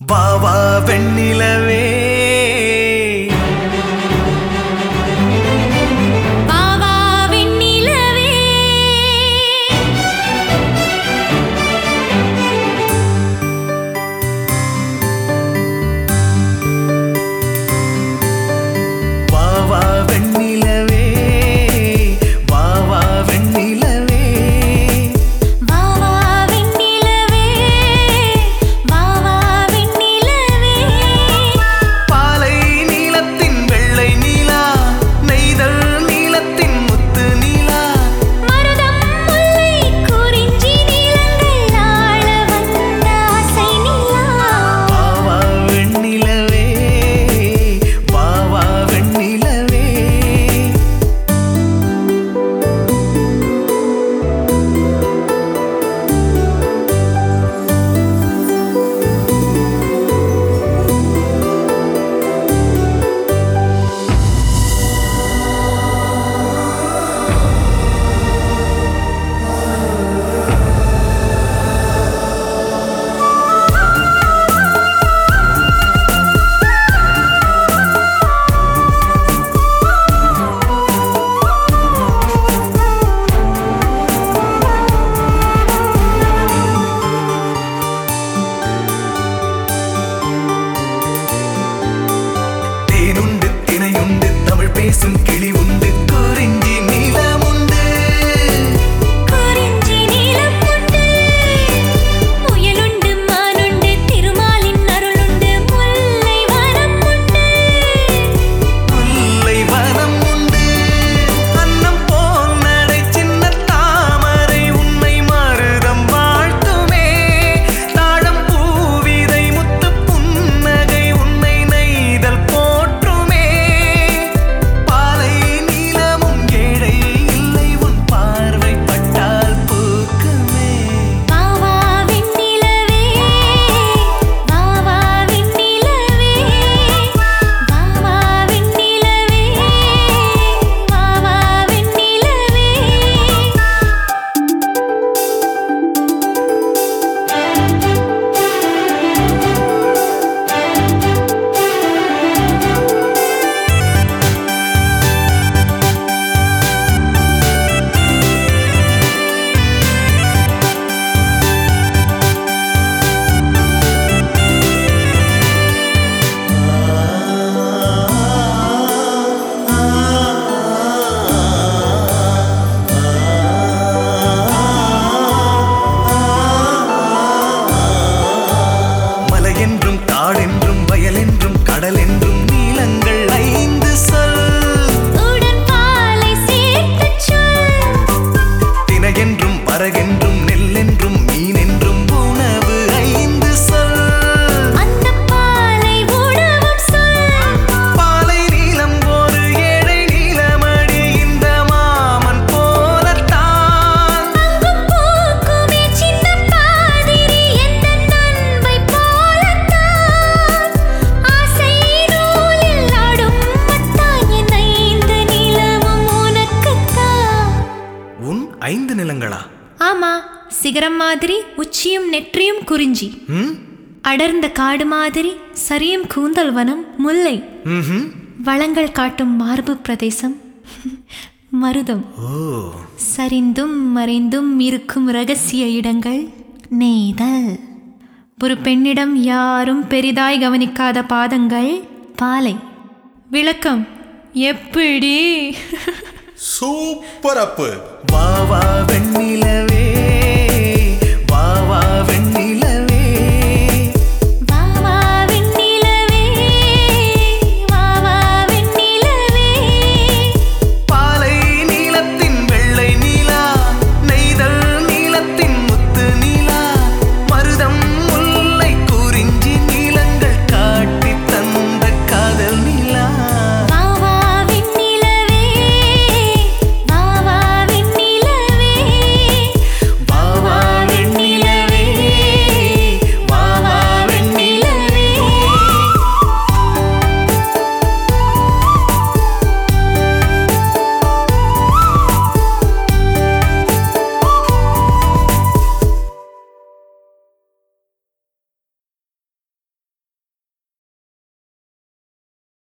வா வா வெண்ணிலவே வா வா வெண்ணிலவே வா வா வெண்ணிலவே வா வா வெண்ணிலவே வா வா வெண்ணிலவே வா வா வெண்ணிலவே பாலை நீலத்தின் வெள்ளை நீலா நெய்தல் நீலத்தின் முத்து நீலா மருதம் முல்லை குறிஞ்சி நீலங்கள் ஆள வந்த ஆசை நிலா வா வா வெண்ணிலவே வா வா வெண்ணிலவே தேனுண்டு தினையுண்டு தமிழ் பேசும் கிளி உண்டு குறிஞ்சி நீலமுண்டு குறிஞ்சி நீலம் உண்டு முயலுண்டு மானுண்டு திருமாலின் அருளுண்டு முல்லை வனம் உண்டு முல்லை வனம் உண்டு அன்னம் போல் நடை சின்ன தாமரை உன்னை மருதம் வாழ்த்துமே தாழம் பூவிதை முத்து புன்னகை உன்னை நெய்தல் போற்றுமே பாலை நீலமும் ஏழை இல்லை உன் பார்வை பட்டால் பூக்குமே வா வா வெண்ணிலவே வா வா வெண்ணிலவே வா வா வெண்ணிலவே வா வா வெண்ணிலவே மலை என்றும் காடென்றும் வயல் என்றும் கடல் என்றும் நீளங்கள் ஐந்து சொல் உடன் பாலை சேர்த்துச் சொல் தினை என்றும் வரகென்றும் நெல் என்றும் மீன் என்றும் உணவு ஐந்து சொல் அந்தப் பாலை உணவும் சொல் பாலை நீளம் ஒரு ஏழை நீளமடி இந்த மாமன் போலத்தான் அங்கும் பூக்குமே சின்னப் பாதிரி எந்தன் அன்பைப் போலத்தான். ஆசை நூலில் ஆடும் மத்தான் என் ஐந்து நிலவும் உனக்குத்தான். உன் ஐந்து நிலங்களா ஆமா சிகரம் மாதிரி உச்சியும் நெற்றியும் குறிஞ்சி ம் அடர்ந்த காடு மாதிரி சரியும் கூந்தல் வனம் முல்லை ம்ஹும். வளங்கள் காட்டும் மார்பு பிரதேசம் மருதம் ஓ சரிந்தும் மறைந்தும் இருக்கும் ரகசிய இடங்கள் நெய்தல் ஒரு பெண்ணிடம் யாரும் பெரிதாய் கவனிக்காத பாதங்கள் பாலை விளக்கம் எப்படி சூப்பர் அப்பு வா வா வெண்ணிலவே